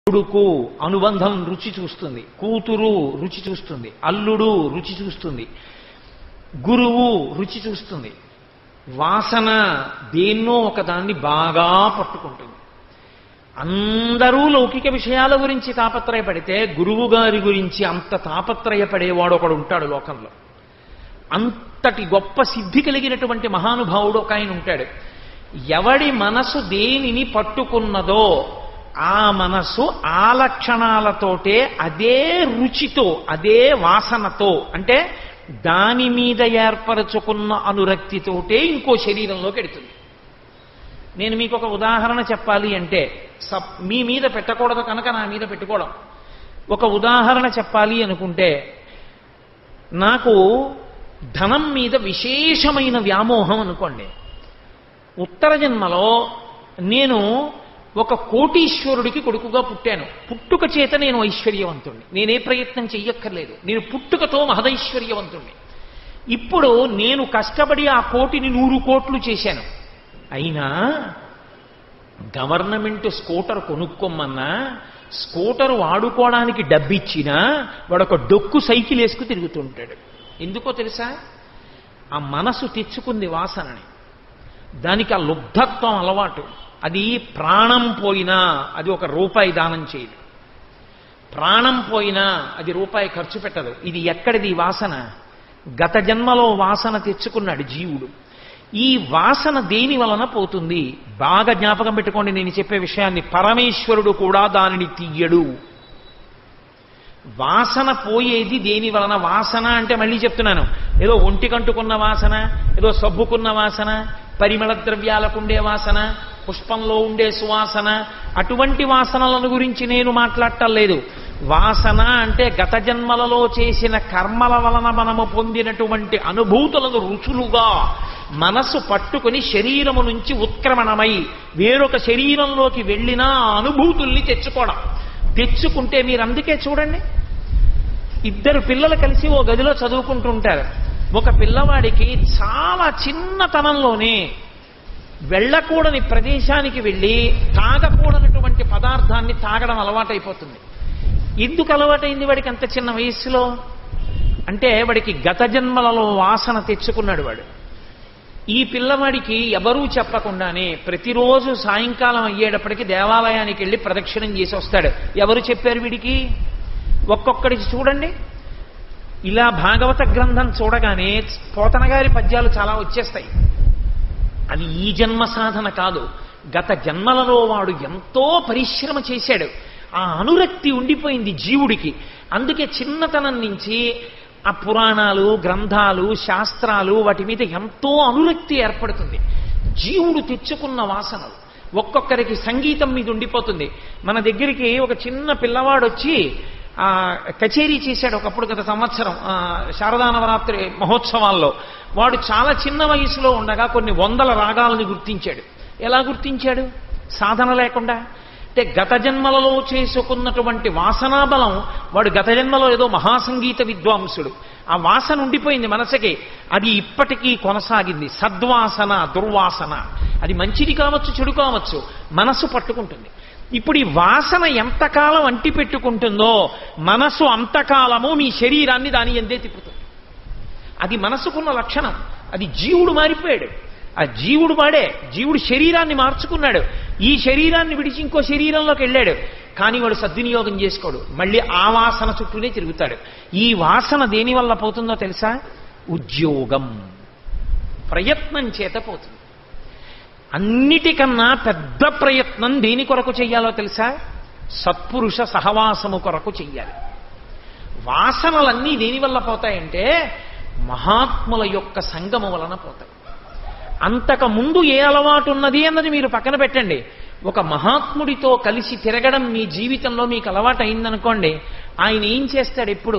కొడుకు అనుబంధం రుచి చూస్తుంది కూతురు రుచి చూస్తుంది అల్లుడు రుచి చూస్తుంది గురువు రుచి చూస్తుంది వాసన దేన్నో ఒకదాన్ని బాగా పట్టుకుంటుంది అందరూ లౌకిక విషయాల గురించి తాపత్రయపడితే గురువు గారి గురించి అంత తాపత్రయపడేవాడు ఒకడు ఉంటాడు లోకంలో అంతటి గొప్ప సిద్ధి కలిగినటువంటి మహానుభావుడు ఒక ఆయన ఉంటాడు ఎవడి మనసు దేనిని పట్టుకున్నదో ఆ మనసు ఆ లక్షణాలతోటే అదే రుచితో అదే వాసనతో అంటే దాని మీద ఏర్పరచుకున్న అనురక్తితోటే ఇంకో శరీరంలోకి ఎడుతుంది నేను మీకు ఒక ఉదాహరణ చెప్పాలి అంటే సప్ మీ మీద పెట్టకూడదు కనుక నా మీద పెట్టుకోవడం ఒక ఉదాహరణ చెప్పాలి అనుకుంటే నాకు ధనం మీద విశేషమైన వ్యామోహం అనుకోండి ఉత్తర జన్మలో నేను ఒక కోటీశ్వరుడికి కొడుకుగా పుట్టాను పుట్టుక చేత నేను ఐశ్వర్యవంతుణ్ణి నేనే ప్రయత్నం చెయ్యక్కర్లేదు నేను పుట్టుకతో మహదైశ్వర్యవంతుణ్ణి ఇప్పుడు నేను కష్టపడి ఆ కోటిని నూరు కోట్లు చేశాను అయినా గవర్నమెంట్ స్కూటర్ కొనుక్కోమన్నా స్కూటర్ వాడుకోవడానికి డబ్బిచ్చినా వాడొక డొక్కు సైకిల్ వేసుకు తిరుగుతుంటాడు ఎందుకో తెలుసా ఆ మనసు తెచ్చుకుంది వాసనని దానికి ఆ లుబ్ధత్వం అలవాటు అది ప్రాణం పోయినా అది ఒక రూపాయి దానం చేయదు ప్రాణం పోయినా అది రూపాయి ఖర్చు పెట్టదు ఇది ఎక్కడిది ఈ వాసన గత జన్మలో వాసన తెచ్చుకున్నాడు జీవుడు ఈ వాసన దేని వలన పోతుంది బాగా జ్ఞాపకం పెట్టుకోండి నేను చెప్పే విషయాన్ని పరమేశ్వరుడు కూడా దానిని తీయడు వాసన పోయేది దేని వలన వాసన అంటే మళ్ళీ చెప్తున్నాను ఏదో ఒంటికంటుకున్న వాసన ఏదో సబ్బుకున్న వాసన పరిమళ ద్రవ్యాలకు ఉండే వాసన పుష్పంలో ఉండే సువాసన అటువంటి వాసనలను గురించి నేను మాట్లాడటం లేదు వాసన అంటే గత జన్మలలో చేసిన కర్మల వలన మనము పొందినటువంటి అనుభూతులను రుచులుగా మనసు పట్టుకుని శరీరము నుంచి ఉత్క్రమణమై వేరొక శరీరంలోకి వెళ్ళిన ఆ అనుభూతుల్ని తెచ్చుకోవడం తెచ్చుకుంటే మీరు అందుకే చూడండి ఇద్దరు పిల్లలు కలిసి ఓ గదిలో చదువుకుంటుంటారు ఒక పిల్లవాడికి చాలా చిన్నతనంలోనే వెళ్ళకూడని ప్రదేశానికి వెళ్ళి తాగకూడనటువంటి పదార్థాన్ని తాగడం అలవాటైపోతుంది ఎందుకు అలవాటైంది వాడికి అంత చిన్న వయస్సులో అంటే వాడికి గత జన్మలలో వాసన తెచ్చుకున్నాడు వాడు ఈ పిల్లవాడికి ఎవరూ చెప్పకుండానే ప్రతిరోజు సాయంకాలం అయ్యేటప్పటికి దేవాలయానికి వెళ్ళి ప్రదక్షిణం చేసి వస్తాడు ఎవరు చెప్పారు వీడికి ఒక్కొక్కడికి చూడండి ఇలా భాగవత గ్రంథం చూడగానే పోతన గారి పద్యాలు చాలా వచ్చేస్తాయి అది ఈ జన్మ సాధన కాదు గత జన్మలలో వాడు ఎంతో పరిశ్రమ చేశాడు ఆ అనురక్తి ఉండిపోయింది జీవుడికి అందుకే చిన్నతనం నుంచి ఆ పురాణాలు గ్రంథాలు శాస్త్రాలు వాటి మీద ఎంతో అనురక్తి ఏర్పడుతుంది జీవుడు తెచ్చుకున్న వాసనలు ఒక్కొక్కరికి సంగీతం మీద ఉండిపోతుంది మన దగ్గరికి ఒక చిన్న పిల్లవాడు వచ్చి ఆ కచేరీ చేశాడు ఒకప్పుడు గత సంవత్సరం ఆ, శారదా నవరాత్రి మహోత్సవాల్లో వాడు చాలా చిన్న వయసులో ఉండగా కొన్ని వందల రాగాలను గుర్తించాడు ఎలా గుర్తించాడు సాధన లేకుండా అంటే గత జన్మలలో చేసుకున్నటువంటి వాసనా బలం వాడు గత జన్మలో ఏదో మహాసంగీత విద్వాంసుడు ఆ వాసన ఉండిపోయింది మనసుకి అది ఇప్పటికీ కొనసాగింది సద్వాసన దుర్వాసన అది మంచిది కావచ్చు చెడు కావచ్చు మనసు పట్టుకుంటుంది ఇప్పుడు ఈ వాసన ఎంతకాలం అంటి పెట్టుకుంటుందో మనసు అంతకాలము మీ శరీరాన్ని దాని ఎందే తిప్పుతుంది అది మనసుకున్న లక్షణం అది జీవుడు మారిపోయాడు ఆ జీవుడు వాడే జీవుడు శరీరాన్ని మార్చుకున్నాడు ఈ శరీరాన్ని విడిచి ఇంకో శరీరంలోకి వెళ్ళాడు కానీ వాడు సద్వినియోగం చేసుకోడు మళ్ళీ ఆ వాసన చుట్టూనే తిరుగుతాడు ఈ వాసన దేని వల్ల పోతుందో తెలుసా ఉద్యోగం ప్రయత్నం చేత పోతుంది అన్నిటికన్నా పెద్ద ప్రయత్నం దేని కొరకు చెయ్యాలో తెలుసా సత్పురుష సహవాసము కొరకు చెయ్యాలి వాసనలన్నీ దేని వల్ల పోతాయంటే మహాత్ముల యొక్క సంగము వలన పోతాయి అంతకు ముందు ఏ అలవాటు ఉన్నది అన్నది మీరు పక్కన పెట్టండి ఒక మహాత్ముడితో కలిసి తిరగడం మీ జీవితంలో మీకు అలవాటు అయిందనుకోండి ఆయన ఏం చేస్తాడు ఎప్పుడు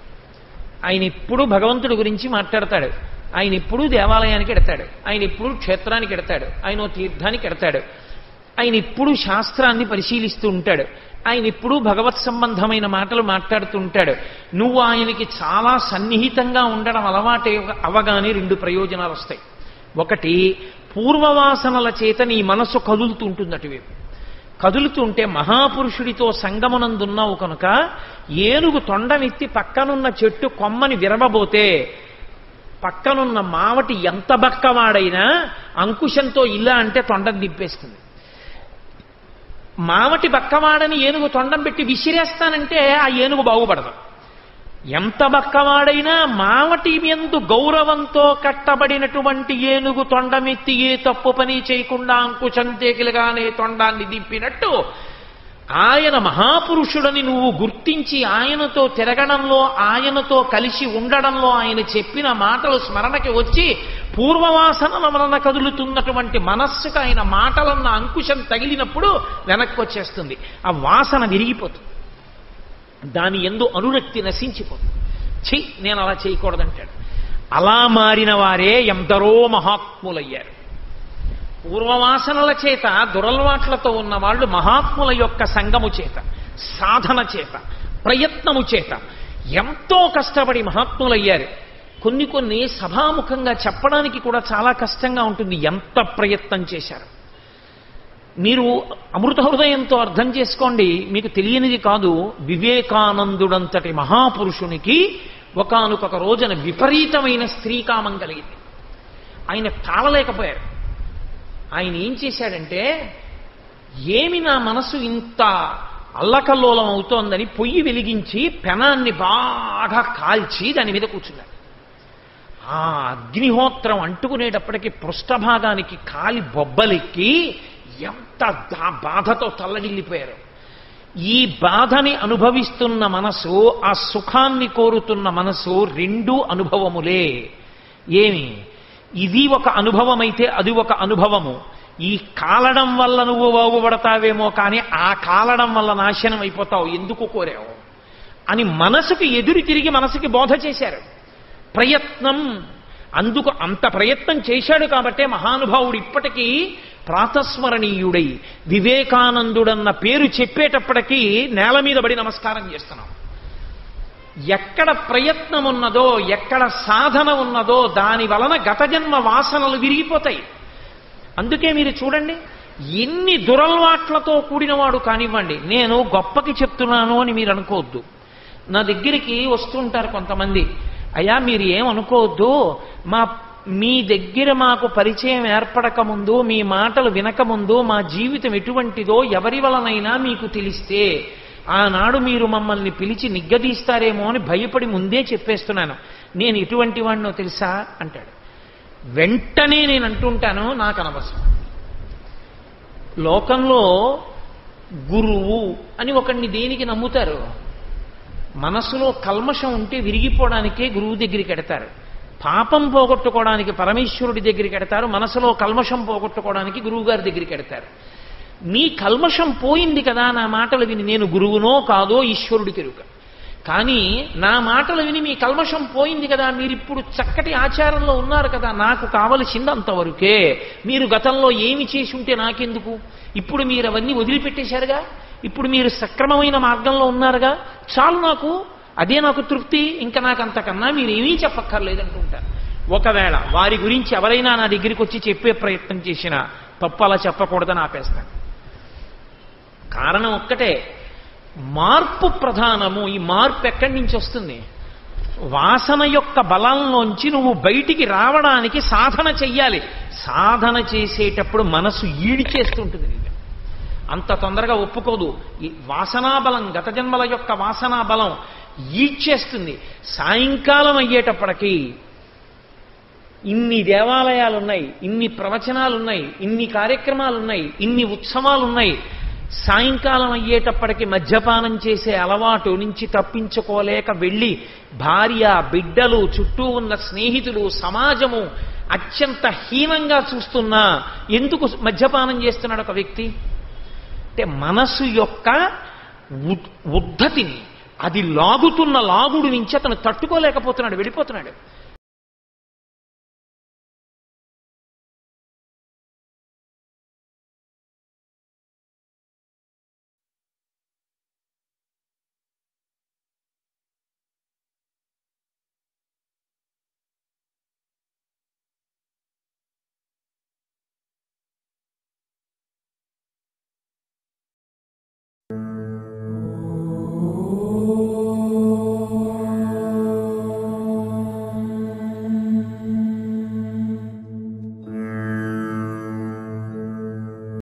ఆయన ఎప్పుడు భగవంతుడి గురించి మాట్లాడతాడు ఆయన ఎప్పుడూ దేవాలయానికి ఎడతాడు ఆయన ఎప్పుడూ క్షేత్రానికి ఎడతాడు ఆయన ఓ తీర్థానికి ఎడతాడు ఆయన ఎప్పుడూ శాస్త్రాన్ని పరిశీలిస్తూ ఉంటాడు ఆయన ఎప్పుడూ భగవత్ సంబంధమైన మాటలు మాట్లాడుతూ ఉంటాడు నువ్వు ఆయనకి చాలా సన్నిహితంగా ఉండడం అలవాటు అవగానే రెండు ప్రయోజనాలు వస్తాయి ఒకటి పూర్వవాసనల చేత నీ మనస్సు కదులుతూ ఉంటుంది అటువైపు కదులుతుంటే మహాపురుషుడితో సంగమునందున్నావు కనుక ఏనుగు తొండమెత్తి పక్కనున్న చెట్టు కొమ్మని విరవబోతే పక్కనున్న మావటి ఎంత బక్కవాడైనా అంకుశంతో ఇలా అంటే తొండం దింపేస్తుంది మావటి బక్కవాడని ఏనుగు తొండం పెట్టి విసిరేస్తానంటే ఆ ఏనుగు బాగుపడదు ఎంత బక్కవాడైనా మావటి ఎందు గౌరవంతో కట్టబడినటువంటి ఏనుగు తొండమెత్తి ఏ తప్పు పని చేయకుండా అంకుశం తేకిలుగానే తొండాన్ని దింపినట్టు ఆయన మహాపురుషుడని నువ్వు గుర్తించి ఆయనతో తిరగడంలో ఆయనతో కలిసి ఉండడంలో ఆయన చెప్పిన మాటలు స్మరణకి వచ్చి పూర్వవాసనల వలన కదులుతున్నటువంటి మనస్సుకు ఆయన మాటలన్న అంకుశం తగిలినప్పుడు వెనక్కి వచ్చేస్తుంది ఆ వాసన విరిగిపోతుంది దాని ఎందు అనురక్తి నశించిపోతుంది చెయ్యి నేను అలా చేయకూడదంటాడు అలా మారిన వారే ఎందరో మహాత్ములయ్యారు పూర్వవాసనల చేత దురలవాట్లతో ఉన్న వాళ్ళు మహాత్ముల యొక్క సంగము చేత సాధన చేత ప్రయత్నము చేత ఎంతో కష్టపడి మహాత్ములయ్యారు కొన్ని కొన్ని సభాముఖంగా చెప్పడానికి కూడా చాలా కష్టంగా ఉంటుంది ఎంత ప్రయత్నం చేశారు మీరు అమృత హృదయంతో అర్థం చేసుకోండి మీకు తెలియనిది కాదు వివేకానందుడంతటి మహాపురుషునికి ఒకానొక రోజున విపరీతమైన స్త్రీకామం కలిగింది ఆయన తాళలేకపోయారు ఆయన ఏం చేశాడంటే ఏమి నా మనసు ఇంత అల్లకల్లోలం అవుతోందని పొయ్యి వెలిగించి పెనాన్ని బాగా కాల్చి దాని మీద కూర్చున్నాడు ఆ అగ్నిహోత్రం అంటుకునేటప్పటికి పృష్ఠభాగానికి కాలి బొబ్బలెక్కి ఎంత దా- బాధతో తల్లడిల్లిపోయారు ఈ బాధని అనుభవిస్తున్న మనసు ఆ సుఖాన్ని కోరుతున్న మనసు రెండు అనుభవములే ఏమి ఇది ఒక అనుభవం అయితే అది ఒక అనుభవము ఈ కాలడం వల్ల నువ్వు బాగుపడతావేమో కానీ ఆ కాలడం వల్ల నాశనం అయిపోతావు ఎందుకు కోరావు అని మనసుకి ఎదురు తిరిగి మనసుకి బోధ చేశారు ప్రయత్నం అందుకు అంత ప్రయత్నం చేశాడు కాబట్టే మహానుభావుడు ఇప్పటికీ ప్రాతస్మరణీయుడై వివేకానందుడన్న పేరు చెప్పేటప్పటికీ నేల మీద పడి నమస్కారం చేస్తున్నాం ఎక్కడ ప్రయత్నం ఉన్నదో ఎక్కడ సాధన ఉన్నదో దాని వలన గత జన్మ వాసనలు విరిగిపోతాయి అందుకే మీరు చూడండి ఎన్ని దురలవాట్లతో కూడినవాడు కానివ్వండి నేను గొప్పకి చెప్తున్నాను అని మీరు అనుకోవద్దు నా దగ్గరికి వస్తుంటారు కొంతమంది అయ్యా మీరు ఏమనుకోవద్దు మా మీ దగ్గర మాకు పరిచయం ఏర్పడక ముందు మీ మాటలు వినకముందు మా జీవితం ఎటువంటిదో ఎవరి వలనైనా మీకు తెలిస్తే ఆనాడు మీరు మమ్మల్ని పిలిచి నిగ్గదీస్తారేమో అని భయపడి ముందే చెప్పేస్తున్నాను నేను ఎటువంటి వాడినో తెలుసా అంటాడు వెంటనే నేను అంటుంటాను నాకు అనవసరం లోకంలో గురువు అని ఒకడిని దేనికి నమ్ముతారు మనసులో కల్మషం ఉంటే విరిగిపోవడానికే గురువు దగ్గరికి ఎడతారు పాపం పోగొట్టుకోవడానికి పరమేశ్వరుడి దగ్గరికి ఎడతారు మనసులో కల్మషం పోగొట్టుకోవడానికి గురువు గారి దగ్గరికి ఎడతారు మీ కల్మషం పోయింది కదా నా మాటలు విని నేను గురువునో కాదో ఈశ్వరుడికి ఎరుక కానీ నా మాటలు విని మీ కల్మషం పోయింది కదా మీరు ఇప్పుడు చక్కటి ఆచారంలో ఉన్నారు కదా నాకు కావలసింది అంతవరకే మీరు గతంలో ఏమి చేసి ఉంటే నాకెందుకు ఇప్పుడు మీరు అవన్నీ వదిలిపెట్టేశారుగా ఇప్పుడు మీరు సక్రమమైన మార్గంలో ఉన్నారుగా చాలు నాకు అదే నాకు తృప్తి ఇంకా నాకు అంతకన్నా మీరు ఏమీ చెప్పక్కర్లేదంటుంటారు ఒకవేళ వారి గురించి ఎవరైనా నా దగ్గరికి వచ్చి చెప్పే ప్రయత్నం చేసినా తప్పు అలా చెప్పకూడదని ఆపేస్తాను కారణం ఒక్కటే మార్పు ప్రధానము ఈ మార్పు ఎక్కడి నుంచి వస్తుంది వాసన యొక్క బలంలోంచి నువ్వు బయటికి రావడానికి సాధన చెయ్యాలి సాధన చేసేటప్పుడు మనసు ఈడిచేస్తుంటుంది నీకు అంత తొందరగా ఒప్పుకోదు ఈ వాసనా బలం గత జన్మల యొక్క వాసనా బలం ఈడ్చేస్తుంది సాయంకాలం అయ్యేటప్పటికి ఇన్ని దేవాలయాలు ఉన్నాయి ఇన్ని ప్రవచనాలు ఉన్నాయి ఇన్ని కార్యక్రమాలు ఉన్నాయి ఇన్ని ఉత్సవాలు ఉన్నాయి సాయంకాలం అయ్యేటప్పటికి మద్యపానం చేసే అలవాటు నుంచి తప్పించుకోలేక వెళ్ళి భార్య బిడ్డలు చుట్టూ ఉన్న స్నేహితులు సమాజము అత్యంత హీనంగా చూస్తున్నా ఎందుకు మద్యపానం చేస్తున్నాడు ఒక వ్యక్తి అంటే మనసు యొక్క ఉద్- ఉద్ధతిని అది లాగుతున్న లాగుడు నుంచి అతను తట్టుకోలేకపోతున్నాడు వెళ్ళిపోతున్నాడు